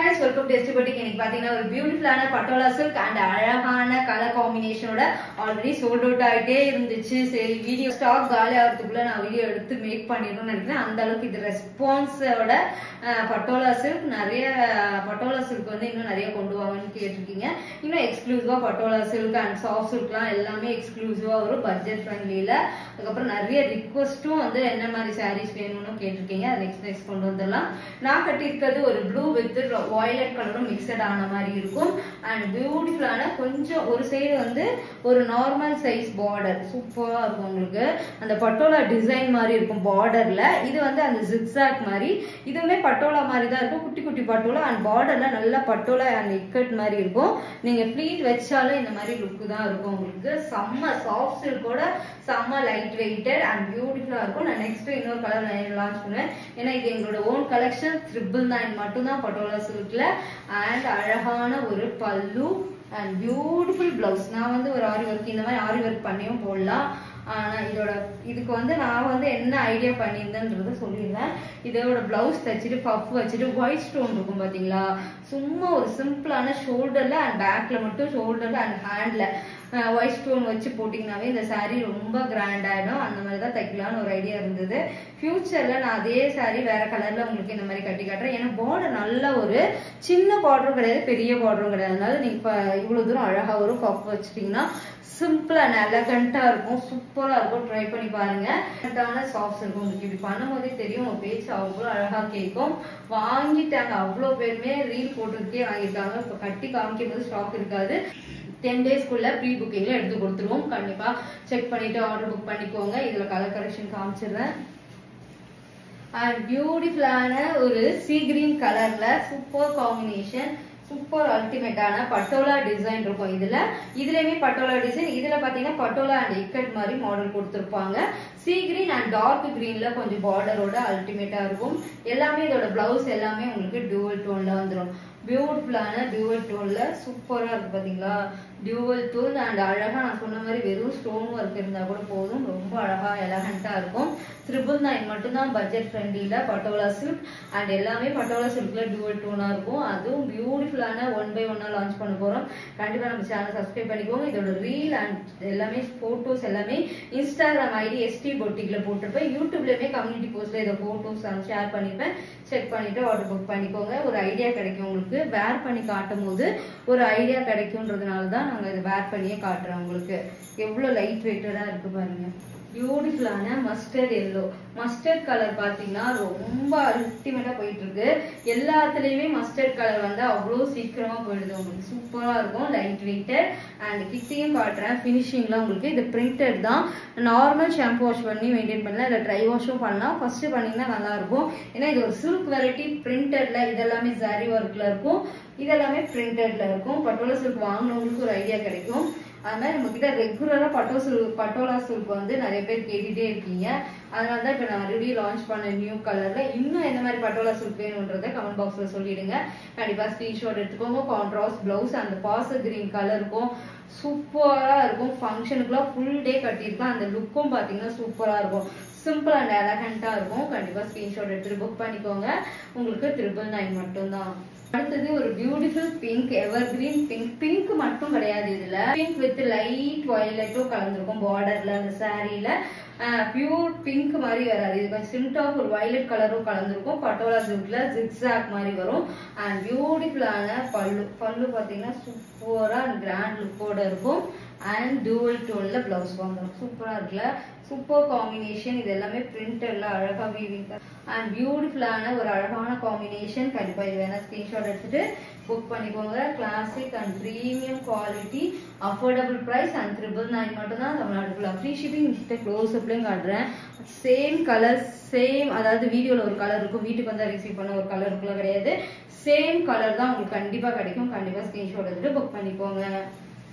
guys welcome to எஸ்டிபட்டிக் இன்னைக்கு பாத்தீங்கன்னா ஒரு பியூட்டிஃபுல்லான பட்டோலா சில்க் அண்ட் அழகான கலர் காம்பினேஷனோட ஆல்ரெடி சோல்ட் அவுட் ஆயிட்டே இருந்துச்சு சரி வீடியோ ஸ்டாக் காலி ஆகிறதுக்குள்ள நான் வீடியோ எடுத்து மேக் பண்ணிடணும்னு நினைக்கிறேன் அந்த அளவுக்கு இது ரெஸ்பான்ஸோட பட்டோலா சில்க் நிறைய பட்டோலா சில்க் வந்து இன்னும் நிறைய கொண்டு வாங்கன்னு கேட்டிருக்கீங்க இன்னும் எக்ஸ்க்ளூசிவா பட்டோலா சில்க் அண்ட் சாஃப்ட் சில்க்லாம் எல்லாமே எக்ஸ்க்ளூசிவா வரும் பட்ஜெட் ஃப்ரெண்ட்லியில அதுக்கப்புறம் நிறைய ரிக்வஸ்ட்டும் வந்து என்ன மாதிரி சாரீஸ் வேணும்னு கேட்டிருக்கீங்க அதை நெக்ஸ்ட் நெக்ஸ்ட் கொண்டு வந்துடலாம் நான் கட்டியிருக்கிறது ஒரு ப்ளூ வித் வாய்லட் கலரும் மிக்சட் ஆன மாதிரி இருக்கும் அண்ட் பியூட்டிஃபுல்லான கொஞ்சம் ஒரு சைடு வந்து ஒரு நார்மல் சைஸ் பார்டர் சூப்பரா இருக்கும் உங்களுக்கு அந்த பட்டோலா டிசைன் மாதிரி இருக்கும் பார்டர்ல இது வந்து அந்த ஜிக்ஸாக் மாதிரி இதுவுமே பட்டோலா மாதிரி தான் இருக்கும் குட்டி குட்டி பட்டோலா அண்ட் பார்டர்ல நல்ல பட்டோலா அண்ட் இக்கட் மாதிரி இருக்கும் நீங்க ப்ளீட் வச்சாலும் இந்த மாதிரி லுக் தான் இருக்கும் உங்களுக்கு செம்ம சாஃப்ட் சில்கோட செம்ம லைட் வெயிட்டட் அண்ட் பியூட்டிஃபுல்லா இருக்கும் நான் நெக்ஸ்ட் இன்னொரு கலர் நான் லான்ச் பண்ணுவேன் ஏன்னா இது எங்களோட ஓன் கலெக்ஷன் ட்ரிபிள் நைன் மட்டும்தான் பட்டோலா சில்க்ல அண்ட் அழகான ஒரு பல்லு அண்ட் பியூட்டிஃபுல் பிளவுஸ் நான் வந்து ஒரு ஆரி ஒர்க் இந்த மாதிரி ஆரி ஒர்க் பண்ணியும் போடலாம் ஆனா இதோட இதுக்கு வந்து நான் வந்து என்ன ஐடியா பண்ணியிருந்தேன்றத சொல்லிடுறேன் இதோட பிளவுஸ் தச்சுட்டு பஃப் வச்சுட்டு ஒயிட் ஸ்டோன் இருக்கும் பாத்தீங்களா சும்மா ஒரு சிம்பிளான ஷோல்டர்ல அண்ட் பேக்ல மட்டும் ஷோல்டர்ல அண்ட் ஹேண்ட்ல ஒயிட் ஸ்டோன் வச்சு போட்டிங்கனாவே இந்த saree ரொம்ப கிராண்ட் ஆயிடும் அந்த மாதிரி தான் தைக்கலாம்னு ஒரு ஐடியா இருந்தது ஃபியூச்சர்ல நான் அதே saree வேற கலர்ல உங்களுக்கு இந்த மாதிரி கட்டி காட்டுறேன் ஏன்னா பார்டர் நல்ல ஒரு சின்ன பார்டரும் கிடையாது பெரிய பார்டரும் கிடையாது அதனால நீங்க இப்ப இவ்வளவு தூரம் அழகா ஒரு பஃப் வச்சிட்டீங்கன்னா சிம்பிளா அண்ட் எலகண்டா இருக்கும் சூப்பரா இருக்கும் ட்ரை பண்ணி பாருங்க எலகண்டான சாஃப்ட்ஸ் இருக்கும் உங்களுக்கு இப்படி பண்ணும்போதே தெரியும் உங்க பேச்சு அவ்வளோ அழகா கேட்கும் வாங்கிட்டாங்க அவ்வளோ பேருமே ரீல் போட்டுக்கிட்டே வாங்கியிருக்காங்க இப்போ கட்டி காமிக்கும் போது ஸ்டாக் இருக்காது டென் டேஸ்க்குள்ள ப்ரீ புக்கிங்ல எடுத்து கொடுத்துருவோம் கண்டிப்பா செக் பண்ணிட்டு ஆர்டர் புக் பண்ணிக்கோங்க இதுல கலர் கரெக்ஷன் காமிச்சிடுறேன் அண்ட் பியூட்டிஃபுல்லான ஒரு சீ கிரீன் கலர்ல சூப்பர் காம்பினேஷன் சூப்பர் அல்டிமேட்டான பட்டோலா டிசைன் இருக்கும் இதுல இதுலயுமே பட்டோலா டிசைன் இதுல பாத்தீங்கன்னா பட்டோலா அண்ட் இக்கட் மாதிரி மாடல் கொடுத்துருப்பாங்க சீ கிரீன் அண்ட் டார்க் கிரீன்ல கொஞ்சம் பார்டரோட அல்டிமேட்டா இருக்கும் எல்லாமே இதோட பிளவுஸ் எல்லாமே உங்களுக்கு டியூவல் டோன்ல வந்துடும் பியூட்டிஃபுல்லான டியூவல் டோன்ல சூப்பரா இருக்கு பாத்தீங்களா டியூவல் டோன் அண்ட் அழகா நான் சொன்ன மாதிரி வெறும் ஸ்டோன் ஒர்க் இருந்தா கூட போதும் ரொம்ப அழகா எலகண்டா இருக்கும் ட்ரிபிள் நைன் மட்டும்தான் பட்ஜெட் ஃப்ரெண்ட்லியில பட்டோலா சில்க் அண்ட் எல்லாமே பட்டோலா சில்க்ல டியூவல் டோனா இருக்கும் அதுவும் பியூட்டிஃபுல்லான ஒன் பை ஒன்னா லான்ச் பண்ண போறோம் கண்டிப்பா நம்ம சேனல் சப்ஸ்கிரைப் பண்ணிக்கோங்க இதோட ரீல் அண்ட் எல்லாமே போட்டோஸ் எல்லாமே இன்ஸ்டாகிராம் ஐடி எஸ்டி பொட்டிக்ல போட்டிருப்பேன் யூடியூப்லயுமே கம்யூனிட்டி போஸ்ட்ல இதை போட்டோஸ் ஷேர் பண்ணிப்பேன் செக் பண்ணிட்டு ஆர்டர் புக் பண்ணிக்கோங்க ஒரு ஐடியா கிடைக்கும் உங்களுக்கு வேர் பண்ணி காட்டும் போது ஒரு ஐடியா கிடைக்கும்ன்றதுனால தான் நாங்க இதை வேர் பண்ணியே காட்டுறோம் உங்களுக்கு எவ்வளவு லைட் வெயிட்டடா இருக்கு பாருங்க பியூட்டிஃபுல்லான மஸ்டர்ட் எல்லோ மஸ்டர்ட் கலர் பாத்தீங்கன்னா ரொம்ப அல்டிமேட்டா போயிட்டு இருக்கு எல்லாத்துலயுமே மஸ்டர்ட் கலர் வந்து அவ்வளோ சீக்கிரமா போயிடுது உங்களுக்கு சூப்பரா இருக்கும் லைட் வெயிட்டட் அண்ட் கிட்டையும் காட்டுறேன் ஃபினிஷிங்லாம் உங்களுக்கு இது பிரிண்டட் தான் நார்மல் ஷாம்பு வாஷ் பண்ணி மெயின்டைன் பண்ணலாம் இல்லை ட்ரை வாஷும் பண்ணலாம் ஃபர்ஸ்ட் பண்ணீங்கன்னா நல்லா இருக்கும் ஏன்னா இது ஒரு சில்க் வெரைட்டி பிரிண்டட்ல இதெல்லாமே ஜாரி ஒர்க்ல இருக்கும் இதெல்லாமே பிரிண்டட்ல இருக்கும் பட்டோலா சில்க் வாங்கினவங்களுக்கு ஒரு ஐடியா கிடைக்கும் அது மாதிரி நம்ம கிட்ட ரெகுலரா பட்டோ சில்க் பட்டோலா சில்க் வந்து நிறைய பேர் கேட்டுட்டே இருக்கீங்க அதனால தான் இப்போ நான் மறுபடியும் லான்ச் பண்ண நியூ கலர்ல இன்னும் எந்த மாதிரி பட்டோலா சில்க் வேணுன்றதை கமெண்ட் பாக்ஸ்ல சொல்லிடுங்க கண்டிப்பா ஸ்கிரீன்ஷாட் எடுத்துக்கோங்க கான்ட்ராஸ்ட் பிளவுஸ் அந்த பாச கிரீன் கலர் இருக்கும் சூப்பரா இருக்கும் ஃபங்க்ஷனுக்குலாம் ஃபுல் டே கட்டியிருக்கேன் அந்த லுக்கும் பாத்தீங்கன்னா சூப்பரா இருக்கும் சிம்பிள் அண்ட் எலகண்டா இருக்கும் கண்டிப்பா ஸ்கிரீன்ஷாட் எடுத்துட்டு புக் பண்ணிக்கோங்க உங்களுக்கு ட்ரிபிள் நைன் மட்டும்தான் அடுத்தது ஒரு beautiful pink ever green pink pink மட்டும் கிடையாது இதுல பிங்க் வித் லைட் வயலட்டும் கலந்துருக்கும் பார்டர்ல அந்த சாரீல பியூர் பிங்க் மாதிரி வராது இது கொஞ்சம் சிம்டாஃப் ஒரு வயலட் கலரும் கலந்துருக்கும் பட்டோலா சில்க்ல ஜிக்ஸாக் மாதிரி வரும் அண்ட் பியூட்டிஃபுல்லான பல்லு பல்லு பாத்தீங்கன்னா சூப்பரா கிராண்ட் லுக்கோட இருக்கும் அண்ட் டூவல் டோன்ல பிளவுஸ் வந்துடும் சூப்பரா இருக்குல்ல சூப்பர் காம்பினேஷன் இது எல்லாமே பிரிண்டர்ல அழகா வீவிங் அண்ட் பியூட்டிஃபுல்லான ஒரு அழகான காம்பினேஷன் கண்டிப்பா இது வேணா ஸ்கிரீன்ஷாட் எடுத்துட்டு புக் பண்ணிக்கோங்க classic and premium quality affordable price and triple nine மட்டும் தான் தமிழ்நாடு ஃபுல்லாக ஃப்ரீ ஷிப்பிங் கிட்ட க்ளோஸ் அப்லையும் காட்டுறேன் சேம் கலர் சேம் அதாவது வீடியோல ஒரு கலர் இருக்கும் வீட்டுக்கு வந்து ரிசீவ் பண்ண ஒரு கலர் இருக்குள்ள கிடையாது சேம் கலர் தான் உங்களுக்கு கண்டிப்பா கிடைக்கும் கண்டிப்பா ஸ்கிரீன்ஷாட் எடுத்துட்டு புக் பண்ணிக்கோங்க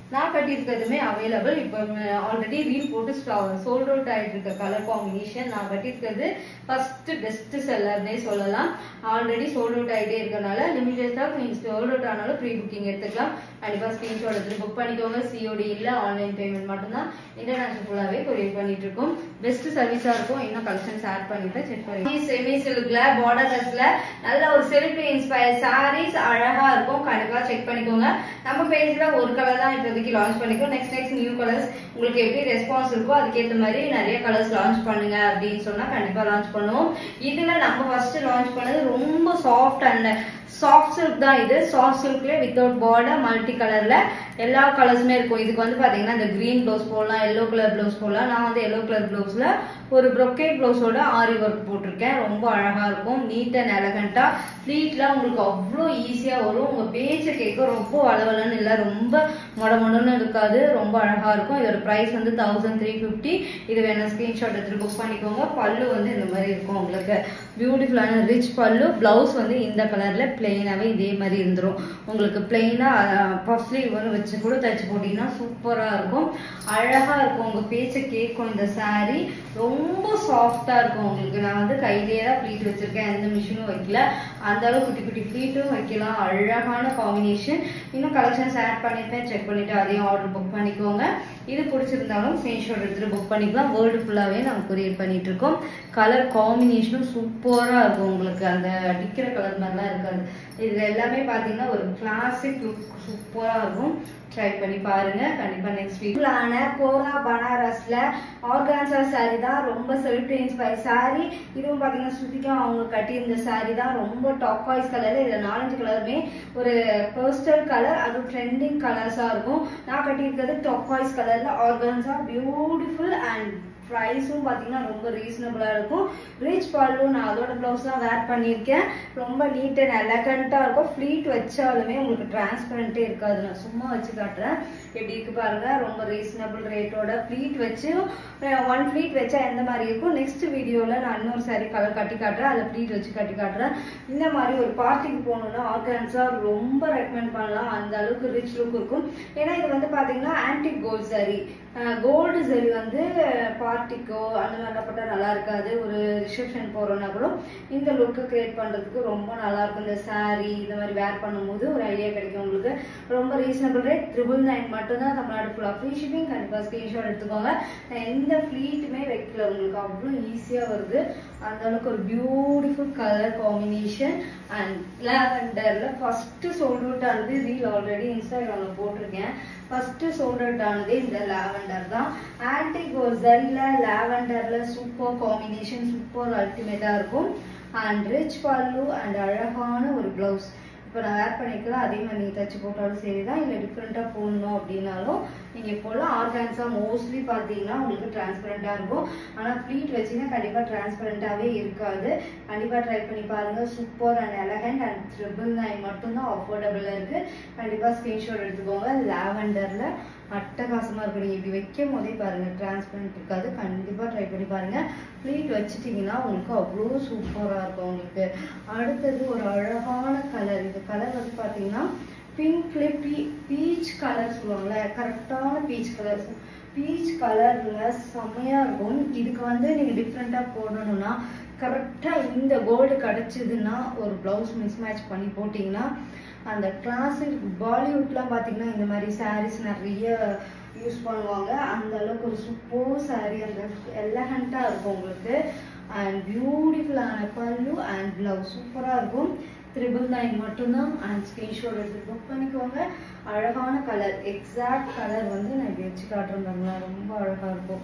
நான் கட்டியிருக்கிறதுமே அவைலபிள் இப்போ ஆல்ரெடி ரீல் போட்டு சோல்ட் அவுட் ஆயிட்டு இருக்க கலர் காம்பினேஷன் நான் கட்டியிருக்கிறது ஃபர்ஸ்ட் பெஸ்ட் செல்லர்னே சொல்லலாம் ஆல்ரெடி சோல்ட் அவுட் ஆகிட்டே இருக்கறனால லிமிடெட் ஸ்டாக் நீங்கள் சோல்ட் அவுட் ஆனாலும் ப்ரீ புக்கிங் எடுத்துக்கலாம் கண்டிப்பாக ஸ்க்ரீன்ஷாட் எடுத்து புக் பண்ணிக்கோங்க சிஓடி இல்லை ஆன்லைன் பேமெண்ட் மட்டும்தான் இன்டர்நேஷனல் ஃபுல்லாகவே கொரியர் பண்ணிட்டு இருக்கோம் பெஸ்ட் சர்வீஸாக இருக்கும் இன்னும் கலெக்ஷன்ஸ் ஆட் பண்ணிட்டு செக் பண்ணி செமி சில்க்ல பார்டர்லெஸ்ல நல்ல ஒரு செல்ஃபி இன்ஸ்பயர் சாரீஸ் அழகா இருக்கும் கண்டிப்பா செக் பண்ணிக்கோங்க நம்ம பேஜ்ல ஒரு கலர் தான் இப்போதைக்கு லான்ச் பண்ணிக்கோ நெக்ஸ்ட் நெக்ஸ்ட் நியூ கலர்ஸ் உங்களுக்கு எப்படி ரெஸ்பான்ஸ் இருக்கோ அதுக்கேற்ற மாதிரி நிறைய கலர்ஸ் லான்ச் பண்ணுங்க அப்படின்னு சொன்னா கண்டிப்பா லான்ச் பண்ணுவோம் இதுல நம்ம ஃபர்ஸ்ட் லான்ச் பண்ணது ரொம்ப சாஃப்ட் அண்ட் சாஃப்ட் சில்க் தான் இது சாஃப்ட் சில்க்ல வித்தவுட் பார்டர் மல்டி கலர்ல எல்லா கலர்ஸுமே இருக்கும் இதுக்கு வந்து பாத்தீங்கன்னா இந்த கிரீன் ப்ளவுஸ் போடலாம் எல்லோ கலர் ப்ளவுஸ் போடலாம் நான் வந்து எல்லோ கலர் ப்ளவுஸ்ல ஒரு ப்ரொக்கேட் ப்ளவுஸோட ஆரி ஒர்க் போட்டிருக்கேன் ரொம்ப அழகா இருக்கும் நீட் அண்ட் எலகண்டா ஃபிளீட்ல உங்களுக்கு அவ்வளோ ஈஸியா வரும் உங்க பேச்சை கேட்க ரொம்ப வளவலன்னு இல்லை ரொம்ப மொடமொடன்னு இருக்காது ரொம்ப அழகா இருக்கும் இதோட பிரைஸ் வந்து தௌசண்ட் த்ரீ ஃபிஃப்டி இது வேணா ஸ்கிரீன்ஷாட் எடுத்துட்டு புக் பண்ணிக்கோங்க பல்லு வந்து இந்த மாதிரி இருக்கும் உங்களுக்கு பியூட்டிஃபுல்லான ரிச் பல்லு பிளவுஸ் வந்து இந்த கலர்ல பிளெயினாவே இதே மாதிரி இருந்துரும் உங்களுக்கு பிளெயினா பஃப் ஸ்லீவ் வந்து வச்சு கூட தச்சு போட்டீங்கன்னா சூப்பரா இருக்கும் அழகா இருக்கும் உங்க பேச்சை கேட்கும் இந்த saree ரொம்ப சாஃப்டா இருக்கும் உங்களுக்கு நான் வந்து கையிலேயே தான் ப்ளீட் வச்சிருக்கேன் எந்த மிஷினும் வைக்கல அந்த அளவு குட்டி குட்டி ப்ளீட்டும் வைக்கலாம் அழகான காம்பினேஷன் இன்னும் கலெக்ஷன்ஸ் ஆட் பண்ணிருப்பேன் செக் பண்ணிட்டு அதையும் ஆர்டர் புக் பண்ணிக்கோங்க இது பிடிச்சிருந்தாலும் ஸ்கிரீன்ஷாட் எடுத்துட்டு புக் பண்ணிக்கலாம் வேர்ல்டு ஃபுல்லாவே நாங்க கொரியர் பண்ணிட்டு இருக்கோம் கலர் காம்பினேஷனும் சூப்பரா இருக்கும் உங்களுக்கு அந்த அடிக்கிற கலர் மாதிரிலாம் இருக்காது இதுல எல்லாமே பாத்தீங்கன்னா ஒரு கிளாசிக் லுக் சூப்பரா இருக்கும் ட்ரை பண்ணி பாருங்க கண்டிப்பா நெக்ஸ்ட் வீக்லான கோரா பனாரஸ்ல ஆர்கான்சா saree தான் ரொம்ப செல்ஃப் இன்ஸ்பயர் saree இதுவும் பாத்தீங்கன்னா ஸ்ருதிகா அவங்க கட்டியிருந்த saree தான் ரொம்ப டாப் வாய்ஸ் கலர்ல இதுல நாலஞ்சு கலருமே ஒரு பர்ஸ்டல் கலர் அதுவும் ட்ரெண்டிங் கலர்ஸா இருக்கும் நான் கட்டியிருக்கிறது டாப் வாய்ஸ் கலர்ல ஆர்கான்சா பியூட்டிஃபுல் அண்ட் ப்ரைஸும் பார்த்தீங்கன்னா ரொம்ப ரீசனபிளாக இருக்கும் ரிச் பல்லு நான் அதோட ப்ளவுஸ் தான் வேர் பண்ணியிருக்கேன் ரொம்ப நீட் அண்ட் எலகண்ட்டாக இருக்கும் ஃப்ளீட் வச்சாலுமே உங்களுக்கு டிரான்ஸ்பரண்ட்டே இருக்காது நான் சும்மா வச்சு காட்டுறேன் எப்படி இருக்கு பாருங்க ரொம்ப ரீசனபிள் ரேட்டோட ஃப்ளீட் வச்சு ஒன் ஃப்ளீட் வச்சா எந்த மாதிரி இருக்கும் நெக்ஸ்ட் வீடியோவில் நான் இன்னொரு saree கலர் கட்டி காட்டுறேன் அதில் ஃப்ளீட் வச்சு கட்டி காட்டுறேன் இந்த மாதிரி ஒரு பார்ட்டிக்கு போகணுன்னா ஆர்கான்ஸா ரொம்ப ரெக்கமெண்ட் பண்ணலாம் அந்த அளவுக்கு ரிச் லுக் இருக்கும் ஏன்னா இது வந்து பார்த்தீங்கன்னா ஆன்டிக் கோல்ட் saree கோல்டு சரி வந்து பார்ட்டிக்கோ அந்த மாதிரிலாம் போட்டால் நல்லா இருக்காது ஒரு ரிசப்ஷன் போகிறோன்னா கூட இந்த லுக்கு கிரியேட் பண்ணுறதுக்கு ரொம்ப நல்லா இருக்கும் இந்த saree இந்த மாதிரி வேர் பண்ணும்போது ஒரு ஐடியா கிடைக்கும் உங்களுக்கு ரொம்ப ரீசனபிள் ரேட் ட்ரிபிள் நைன் மட்டும்தான் தமிழ்நாடு ஃபுல்லாக ஃப்ரீ ஷிப்பிங் கண்டிப்பாக ஸ்க்ரீன்ஷாட் எடுத்துக்கோங்க நான் எந்த ஃப்ளீட்டுமே வைக்கல உங்களுக்கு அவ்வளோ ஈஸியாக வருது அந்த அளவுக்கு ஒரு பியூட்டிஃபுல் கலர் காம்பினேஷன் அண்ட் லாவெண்டரில் ஃபஸ்ட்டு சோல்ட் அவுட் ஆனது ரீல் ஆல்ரெடி இன்ஸ்டாகிராமில் போட்டிருக்கேன் ஃபர்ஸ்ட் சோல்ட் அவுட் ஆனது இந்த லாவெண்டர் தான் ஆன்டிக் ஒரு ஜரில லாவெண்டர்ல சூப்பர் காம்பினேஷன் சூப்பர் அல்டிமேட்டா இருக்கும் அண்ட் ரிச் பல்லு அண்ட் அழகான ஒரு பிளவுஸ் இப்போ நான் வேர் பண்ணிக்கலாம் அதே மாதிரி நீங்கள் தச்சு போட்டாலும் சரி தான் இல்லை டிஃப்ரெண்ட்டாக போடணும் அப்படின்னாலும் நீங்கள் இப்போல்லாம் ஆர்கான்ஸாக மோஸ்ட்லி பார்த்தீங்கன்னா உங்களுக்கு டிரான்ஸ்பரண்ட்டாக இருக்கும் ஆனால் ஃப்ளீட் வச்சிங்கன்னா கண்டிப்பாக டிரான்ஸ்பரண்ட்டாகவே இருக்காது கண்டிப்பாக ட்ரை பண்ணி பாருங்கள் super and elegant and triple nine மட்டும்தான் அஃபோர்டபுளாக இருக்குது கண்டிப்பாக ஸ்க்ரீன்ஷாட் எடுத்துக்கோங்க லாவெண்டரில் அட்டகாசமாக இருக்கு நீங்கள் இப்படி வைக்கும் போதே பாருங்கள் டிரான்ஸ்பரண்ட் இருக்காது கண்டிப்பாக ட்ரை பண்ணி பாருங்கள் ஃப்ளீட் வச்சிட்டிங்கன்னா உங்களுக்கு அவ்வளோ சூப்பராக இருக்கும் உங்களுக்கு அடுத்தது ஒரு அழகான கலர் இந்த கலர் வந்து பார்த்தீங்கன்னா பிங்க்ல பீ பீச் கலர் சொல்லுவாங்கல்ல கரெக்டான பீச் கலர் பீச் கலர்ல செம்மையா இருக்கும் இதுக்கு வந்து நீங்க டிஃப்ரெண்டா போடணும்னா கரெக்டா இந்த கோல்டு கிடைச்சதுன்னா ஒரு பிளவுஸ் மிஸ் மேட்ச் பண்ணி போட்டீங்கன்னா அந்த கிளாசிக் பாலிவுட்லாம் பார்த்தீங்கன்னா இந்த மாதிரி sarees நிறைய யூஸ் பண்ணுவாங்க அந்த அளவுக்கு ஒரு சூப்பர் saree அந்த எலகண்ட்டாக இருக்கும் உங்களுக்கு அண்ட் பியூட்டிஃபுல்லான பல்லு அண்ட் பிளவுஸ் சூப்பராக இருக்கும் த்ரிபிள் நைன் மட்டும்தான் அண்ட் ஸ்க்ரீன்ஷாட் எடுத்து புக் பண்ணிக்கோங்க அழகான கலர் எக்ஸாக்ட் கலர் வந்து நான் இப்படி வச்சு காட்டுறேன் ரொம்ப அழகாக இருக்கும்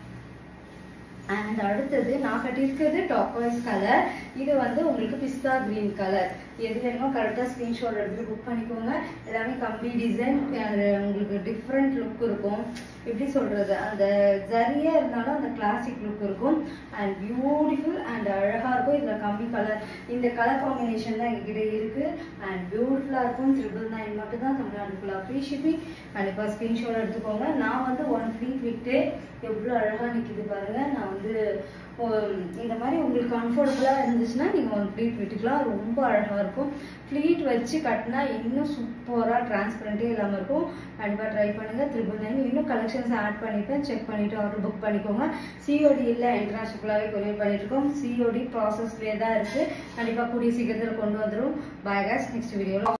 அண்ட் அடுத்தது நான் கட்டியிருக்கிறது டாக்வைஸ் கலர் இது வந்து உங்களுக்கு பிஸ்தா கிரீன் கலர் எது வேணுமோ கரெக்டாக ஸ்க்ரீன்ஷாட் எடுத்துட்டு புக் பண்ணிக்கோங்க எல்லாமே கம்பி டிசைன் உங்களுக்கு டிஃப்ரெண்ட் லுக் இருக்கும் எப்படி சொல்றது அந்த ஜரியா இருந்தாலும் அந்த கிளாசிக் லுக் இருக்கும் அண்ட் பியூட்டிஃபுல் அண்ட் அழகா இருக்கும் இதுல கம்பி கலர் இந்த கலர் காம்பினேஷன் தான் எங்ககிட்ட இருக்கு அண்ட் பியூட்டிஃபுல்லா இருக்கும் ட்ரிபிள் நைன் மட்டும் தான் தமிழ்நாடு ஃபுல்லாக ஃப்ரீ ஷிப்பிங் கண்டிப்பா ஸ்க்ரீன்ஷாட் எடுத்துக்கோங்க நான் வந்து ஒன் ஃப்ளீட் விட்டு எவ்வளோ அழகா நிக்குது பாருங்க நான் வந்து இந்த மாதிரி உங்களுக்கு கம்ஃபர்டபுளாக இருந்துச்சுன்னா நீங்கள் ஒரு ஃப்ளீட் விட்டுக்கலாம் ரொம்ப அழகாக இருக்கும் ஃப்ளீட் வச்சு கட்டினா இன்னும் சூப்பராக டிரான்ஸ்பரண்ட்டே இல்லாமல் இருக்கும் கண்டிப்பாக ட்ரை பண்ணுங்கள் த்ரிபிள் நைன் இன்னும் கலெக்ஷன்ஸ் ஆட் பண்ணிப்பேன் செக் பண்ணிவிட்டு ஆர்டர் புக் பண்ணிக்கோங்க சிஓடி இல்லை இன்டர்நேஷனலாகவே கொரியர் பண்ணிட்டுருக்கோம் சிஓடி ப்ராசஸ்லேயே தான் இருக்குது கண்டிப்பாக கூடிய சீக்கிரத்தில் கொண்டு வந்துடும் பாய் கேஸ் நெக்ஸ்ட் வீடியோவில்